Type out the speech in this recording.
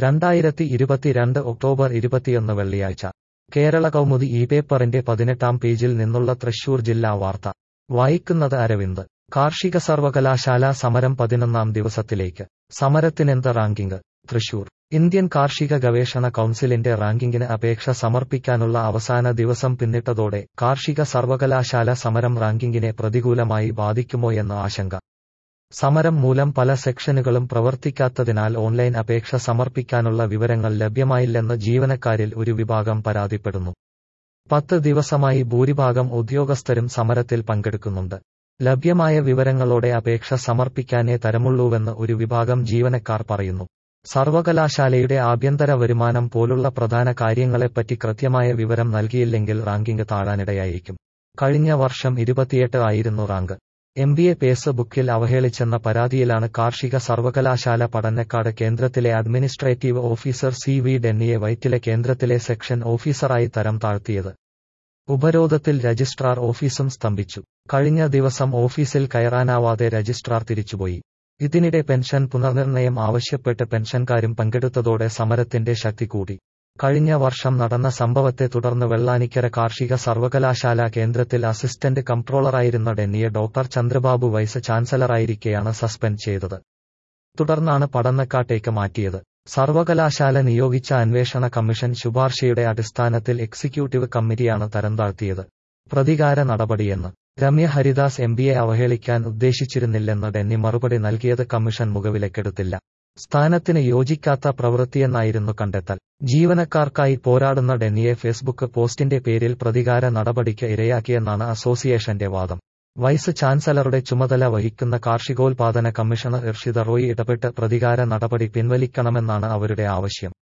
രണ്ടായിരത്തി ഇരുപത്തിരണ്ട് ഒക്ടോബർ ഇരുപത്തിയൊന്ന് വെള്ളിയാഴ്ച കേരള കൗമുദി ഈ പേപ്പറിന്റെ പതിനെട്ടാം പേജിൽ നിന്നുള്ള തൃശൂർ ജില്ലാ വാർത്ത വായിക്കുന്നത് അരവിന്ദ് കാർഷിക സർവകലാശാല സമരം പതിനൊന്നാം ദിവസത്തിലേക്ക് സമരത്തിനെന്ത് റാങ്കിംഗ് തൃശൂർ ഇന്ത്യൻ കാർഷിക ഗവേഷണ കൗൺസിലിന്റെ റാങ്കിങ്ങിന് അപേക്ഷ സമർപ്പിക്കാനുള്ള അവസാന ദിവസം പിന്നിട്ടതോടെ കാർഷിക സർവകലാശാല സമരം റാങ്കിങ്ങിനെ പ്രതികൂലമായി ബാധിക്കുമോയെന്ന ആശങ്ക സമരം മൂലം പല സെക്ഷനുകളും പ്രവർത്തിക്കാത്തതിനാൽ ഓൺലൈൻ അപേക്ഷ സമർപ്പിക്കാനുള്ള വിവരങ്ങൾ ലഭ്യമായില്ലെന്ന് ജീവനക്കാരിൽ ഒരു വിഭാഗം പരാതിപ്പെടുന്നു പത്ത് ദിവസമായി ഭൂരിഭാഗം ഉദ്യോഗസ്ഥരും സമരത്തിൽ പങ്കെടുക്കുന്നുണ്ട് ലഭ്യമായ വിവരങ്ങളോടെ അപേക്ഷ സമർപ്പിക്കാനേ തരമുള്ളൂവെന്ന് ഒരു വിഭാഗം ജീവനക്കാർ പറയുന്നു സർവകലാശാലയുടെ ആഭ്യന്തര വരുമാനം പോലുള്ള പ്രധാന കാര്യങ്ങളെപ്പറ്റി കൃത്യമായ വിവരം നൽകിയില്ലെങ്കിൽ റാങ്കിംഗ് താഴാനിടയായിരിക്കും കഴിഞ്ഞ വർഷം ഇരുപത്തിയെട്ട് ആയിരുന്നു റാങ്ക് എം ബി എ പേസ് ബുക്കിൽ അവഹേളിച്ചെന്ന പരാതിയിലാണ് കാർഷിക സർവകലാശാല പഠനക്കാട് കേന്ദ്രത്തിലെ അഡ്മിനിസ്ട്രേറ്റീവ് ഓഫീസർ സി വി ഡെന്നിയെ വൈറ്റിലെ കേന്ദ്രത്തിലെ സെക്ഷൻ ഓഫീസറായി തരം താഴ്ത്തിയത് ഉപരോധത്തിൽ രജിസ്ട്രാർ ഓഫീസും സ്തംഭിച്ചു കഴിഞ്ഞ ദിവസം ഓഫീസിൽ കയറാനാവാതെ രജിസ്ട്രാർ തിരിച്ചുപോയി ഇതിനിടെ പെൻഷൻ പുനർനിർണയം ആവശ്യപ്പെട്ട് പെൻഷൻകാരും പങ്കെടുത്തതോടെ സമരത്തിന്റെ ശക്തി കൂടി കഴിഞ്ഞ വർഷം നടന്ന സംഭവത്തെ തുടർന്ന് വെള്ളാനിക്കര കാർഷിക സർവകലാശാല കേന്ദ്രത്തിൽ അസിസ്റ്റന്റ് കംട്രോളറായിരുന്ന ഡെന്നിയെ ഡോക്ടർ ചന്ദ്രബാബു വൈസ് ചാൻസലറായിരിക്കെയാണ് സസ്പെൻഡ് ചെയ്തത് തുടർന്നാണ് പഠനക്കാട്ടേക്ക് മാറ്റിയത് സർവകലാശാല നിയോഗിച്ച അന്വേഷണ കമ്മീഷൻ ശുപാർശയുടെ അടിസ്ഥാനത്തിൽ എക്സിക്യൂട്ടീവ് കമ്മിറ്റിയാണ് തരംതാഴ്ത്തിയത് പ്രതികാര നടപടിയെന്ന് രമ്യ ഹരിദാസ് എം പിയെ അവഹേളിക്കാൻ ഉദ്ദേശിച്ചിരുന്നില്ലെന്ന് ഡെന്നി മറുപടി നൽകിയത് കമ്മീഷൻ മുഖവിലക്കെടുത്തില്ല സ്ഥാനത്തിന് യോജിക്കാത്ത പ്രവൃത്തിയെന്നായിരുന്നു കണ്ടെത്തൽ ജീവനക്കാർക്കായി പോരാടുന്ന ഡെന്നിയെ ഫേസ്ബുക്ക് പോസ്റ്റിന്റെ പേരിൽ പ്രതികാര നടപടിക്ക് ഇരയാക്കിയെന്നാണ് അസോസിയേഷന്റെ വാദം വൈസ് ചാൻസലറുടെ ചുമതല വഹിക്കുന്ന കാർഷികോൽപാദന കമ്മീഷണർ ഇർഷിത റോയി ഇടപെട്ട് പ്രതികാര നടപടി പിൻവലിക്കണമെന്നാണ് അവരുടെ ആവശ്യം